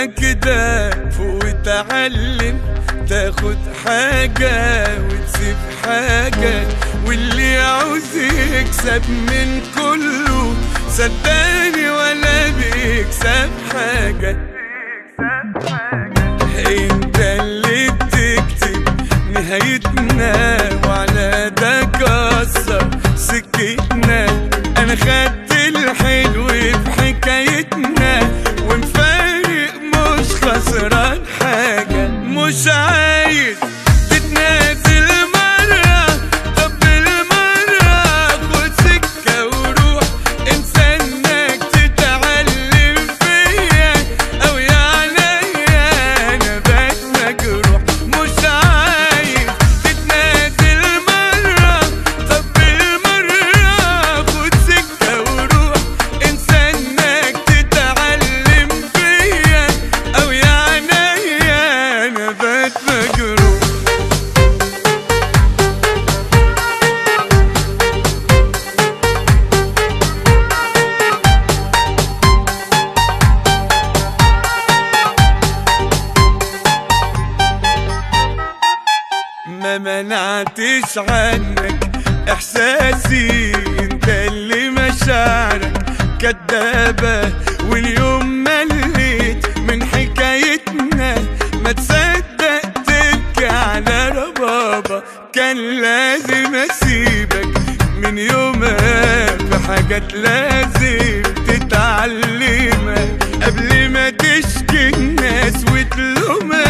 كده فوق وتعلم تاخد حاجة وتسيب حاجة واللي يعوز يكسب من كله صدقني ولا بيكسب حاجة انت اللي بتكتب نهايتنا وعلى ده كسر سكتنا انا خدت الحلو في حكايتنا ومفارق مش خسران حاجة مش عايز تتنازل مرة طب بالمرة خد سكة وروح انسى انك تتعلم فيا او يا عليا انا بقيت مجروح مش عايز تتنازل مرة طب بالمرة خد سكة وروح انسى انك تتعلم فيا او يا عينيا انا بقيت مجروح ما منعتش عنك احساسي انت اللي مشاعرك كدابة واليوم مليت من حكايتنا ما تصدق تبكي على ربابة كان لازم اسيبك من يومها في حاجات لازم تتعلمها قبل ما تشكي الناس وتلومها